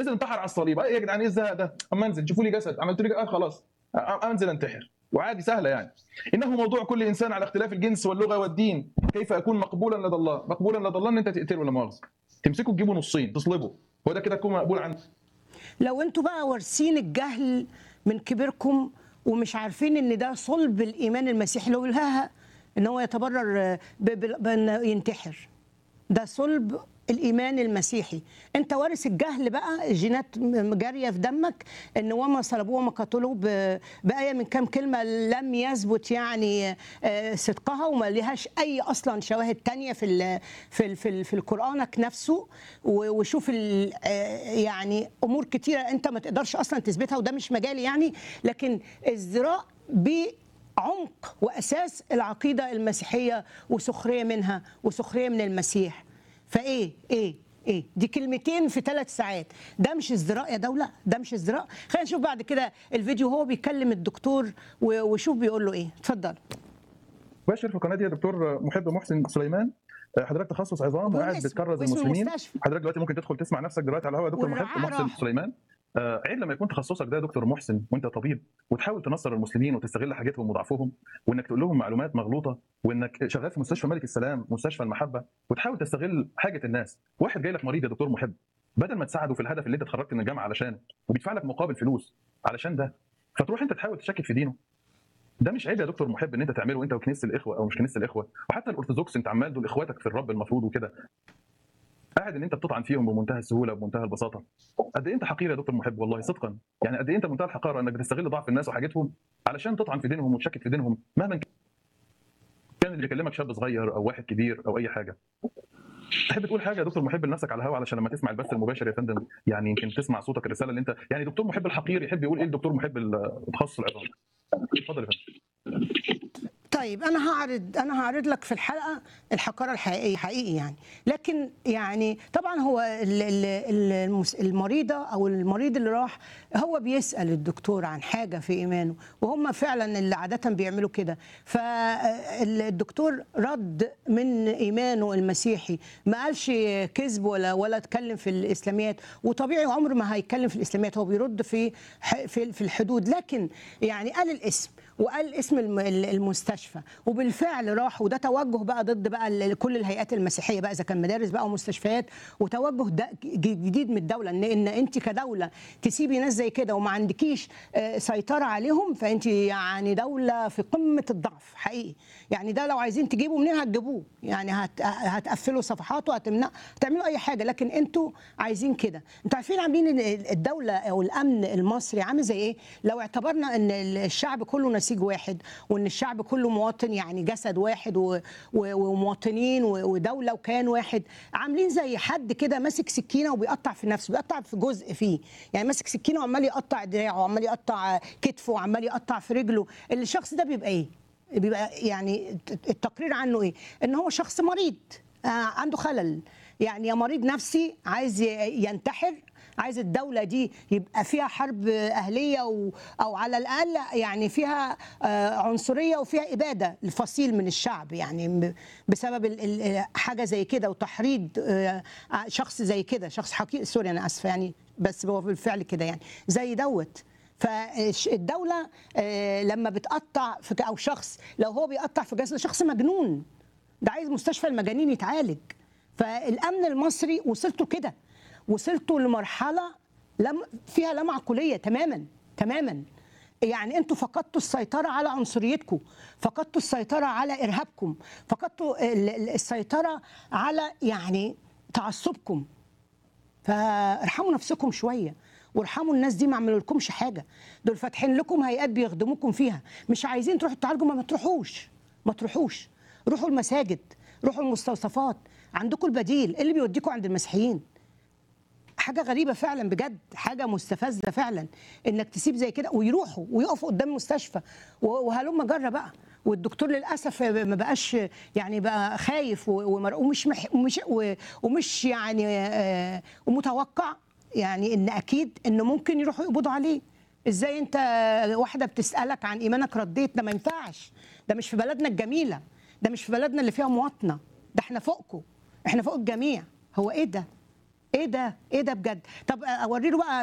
نزل انتحر على الصليب ايه يا جدعان ايه الزهق ده اما انزل شوفوا لي جسد عملت لي اه خلاص أ- انزل انتحر وعادي سهله يعني انه موضوع كل انسان على اختلاف الجنس واللغه والدين كيف اكون مقبولا لدى الله مقبولا لدى الله ان انت تقتله لا مؤاخذه تمسكه تجيبه نصين تصلبه هو ده كده تكون مقبول عند لو انتوا بقى وارثين الجهل من كبيركم ومش عارفين ان ده صلب الايمان المسيحي لو لها ان هو يتبرر ب- ب- بانه ينتحر ده صلب الايمان المسيحي انت وارث الجهل بقى جينات م- جاريه في دمك ان وما صلبوه وما قتلوه ب- بايه من كام كلمه لم يثبت يعني آه، صدقها وما لهاش اي اصلا شواهد تانية في ال في ال في, ال في القرانك نفسه و- وشوف ال- آه، يعني امور كتيره انت ما تقدرش اصلا تثبتها وده مش مجالي يعني لكن ازدراء بعمق واساس العقيده المسيحيه وسخريه منها وسخريه من المسيح فايه ايه ايه دي كلمتين في ثلاث ساعات ده مش ازدراء يا دوله ده مش ازدراء خلينا نشوف بعد كده الفيديو هو بيكلم الدكتور و- وشوف بيقول له ايه اتفضل باشر في القناه دي يا دكتور محب محسن سليمان حضرتك تخصص عظام واسم- وقاعد بتكرز واسم المسلمين المستشفى. حضرتك دلوقتي ممكن تدخل تسمع نفسك دلوقتي على الهواء يا دكتور محب والرعاة محسن راحة. سليمان آه، عيب لما يكون تخصصك ده يا دكتور محسن وانت طبيب وتحاول تنصر المسلمين وتستغل حاجتهم وضعفهم وانك تقول لهم معلومات مغلوطه وانك شغال في مستشفى ملك السلام مستشفى المحبه وتحاول تستغل حاجه الناس واحد جاي لك مريض يا دكتور محب بدل ما تساعده في الهدف اللي انت اتخرجت من الجامعه علشانه وبيدفع لك مقابل فلوس علشان ده فتروح انت تحاول تشكك في دينه ده مش عيب يا دكتور محب ان انت تعمله انت وكنيسه الاخوه او مش كنيسه الاخوه وحتى الارثوذكس انت عمال دول اخواتك في الرب المفروض وكده قاعد ان انت بتطعن فيهم بمنتهى السهوله وبمنتهى البساطه قد ايه انت حقير يا دكتور محب والله صدقا يعني قد ايه انت منتهى الحقاره انك بتستغل ضعف الناس وحاجتهم علشان تطعن في دينهم وتشكك في دينهم مهما كان كان اللي بيكلمك شاب صغير او واحد كبير او اي حاجه تحب تقول حاجه يا دكتور محب لنفسك على الهواء علشان لما تسمع البث المباشر يا فندم يعني يمكن تسمع صوتك الرساله اللي انت يعني دكتور محب الحقير يحب يقول ايه الدكتور محب التخصص العظام اتفضل يا فندم طيب انا هعرض انا هعرض لك في الحلقه الحقاره الحقيقيه حقيقي يعني لكن يعني طبعا هو ال- ال- ال- المس- المريضه او المريض اللي راح هو بيسال الدكتور عن حاجه في ايمانه وهم فعلا اللي عاده بيعملوا كده فالدكتور رد من ايمانه المسيحي ما قالش كذب ولا ولا اتكلم في الاسلاميات وطبيعي عمره ما هيتكلم في الاسلاميات هو بيرد في ح- في في الحدود لكن يعني قال الاسم وقال اسم الم- المستشفى وبالفعل راح وده توجه بقى ضد بقى ال- كل الهيئات المسيحيه بقى اذا كان مدارس بقى ومستشفيات وتوجه ده ج- جديد من الدوله ان ان انت كدوله تسيبي ناس زي كده وما عندكيش آه، سيطره عليهم فانت يعني دوله في قمه الضعف حقيقي يعني ده لو عايزين تجيبوا منين هتجيبوه يعني هت هتقفلوا صفحاته هتمنع هتعملوا اي حاجه لكن انتوا عايزين كده انتوا عارفين عاملين إن الدوله او الامن المصري عامل زي ايه لو اعتبرنا ان الشعب كله نسيج واحد وان الشعب كله مواطن يعني جسد واحد و- و- ومواطنين و- ودوله وكيان واحد عاملين زي حد كده ماسك سكينه وبيقطع في نفسه بيقطع في جزء فيه يعني ماسك سكينه وعمال يقطع دراعه وعمال يقطع كتفه وعمال يقطع في رجله الشخص ده بيبقى ايه بيبقى يعني التقرير عنه ايه ان هو شخص مريض آه، عنده خلل يعني يا مريض نفسي عايز ي- ينتحر عايز الدولة دي يبقى فيها حرب أهلية و أو على الأقل يعني فيها آه، عنصرية وفيها إبادة لفصيل من الشعب يعني م- بسبب ال- ال- حاجة زي كده وتحريض آه، شخص زي كده شخص حقيقي سوري أنا آسفة يعني بس هو بالفعل كده يعني زي دوت فالدولة آه، لما بتقطع في أو شخص لو هو بيقطع في جسد شخص مجنون ده عايز مستشفى المجانين يتعالج فالامن المصري وصلتوا كده وصلتوا لمرحله لم فيها لا معقوليه تماما تماما يعني انتوا فقدتوا السيطره على عنصريتكم فقدتوا السيطره على ارهابكم فقدتوا ال- ال- السيطره على يعني تعصبكم فارحموا نفسكم شويه وارحموا الناس دي ما عملوا لكمش حاجه دول فاتحين لكم هيئات بيخدموكم فيها مش عايزين تروحوا تعالجوا ما تروحوش ما تروحوش روحوا المساجد روحوا المستوصفات عندكم البديل إيه اللي بيوديكم عند المسيحيين حاجه غريبه فعلا بجد حاجه مستفزه فعلا انك تسيب زي كده ويروحوا ويقفوا قدام المستشفى و- وهلم جره بقى والدكتور للاسف ما بقاش يعني بقى خايف و- ومر- ومش مح ومش و- ومش يعني آه، ومتوقع يعني ان اكيد انه ممكن يروحوا يقبضوا عليه ازاي انت واحده بتسالك عن ايمانك رديت ده ما ينفعش ده مش في بلدنا الجميله ده مش في بلدنا اللي فيها مواطنه ده احنا فوقكم احنا فوق الجميع هو ايه ده ايه ده ايه ده بجد طب اوري له بقى